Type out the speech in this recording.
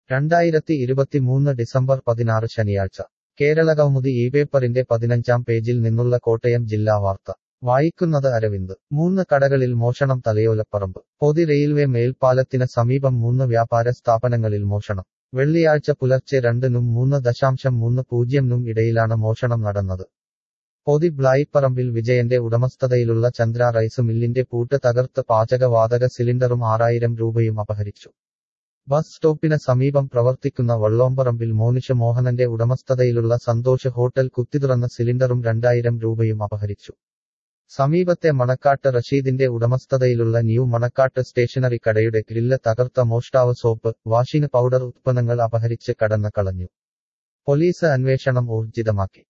രണ്ടായിരത്തി ഇരുപത്തിമൂന്ന് ഡിസംബർ പതിനാറ് ശനിയാഴ്ച കേരളകൗമുദി ഈ പേപ്പറിന്റെ പതിനഞ്ചാം പേജിൽ നിന്നുള്ള കോട്ടയം ജില്ലാ വാർത്ത വായിക്കുന്നത് അരവിന്ദ് മൂന്ന് കടകളിൽ മോഷണം തലയോലപ്പറമ്പ് പൊതി റെയിൽവേ മേൽപ്പാലത്തിന് സമീപം മൂന്ന് വ്യാപാര സ്ഥാപനങ്ങളിൽ മോഷണം വെള്ളിയാഴ്ച പുലർച്ചെ രണ്ടിനും മൂന്ന് ദശാംശം മൂന്ന് പൂജ്യംനും ഇടയിലാണ് മോഷണം നടന്നത് പൊതി ബ്ലായിപ്പറമ്പിൽ വിജയന്റെ ഉടമസ്ഥതയിലുള്ള ചന്ദ്ര റൈസ് മില്ലിന്റെ പൂട്ട് തകർത്ത് പാചകവാതക സിലിണ്ടറും ആറായിരം രൂപയും അപഹരിച്ചു ബസ് സ്റ്റോപ്പിന് സമീപം പ്രവർത്തിക്കുന്ന വള്ളോമ്പറമ്പിൽ മോനിഷ മോഹനന്റെ ഉടമസ്ഥതയിലുള്ള സന്തോഷ് ഹോട്ടൽ കുത്തിതുറന്ന സിലിണ്ടറും രണ്ടായിരം രൂപയും അപഹരിച്ചു സമീപത്തെ മണക്കാട്ട് റഷീദിന്റെ ഉടമസ്ഥതയിലുള്ള ന്യൂ മണക്കാട്ട് സ്റ്റേഷനറി കടയുടെ ഗ്രില്ല് തകർത്ത മോഷ്ടാവ് സോപ്പ് വാഷിംഗ് പൗഡർ ഉത്പന്നങ്ങൾ അപഹരിച്ച് കടന്നു കളഞ്ഞു പോലീസ് അന്വേഷണം ഊർജിതമാക്കി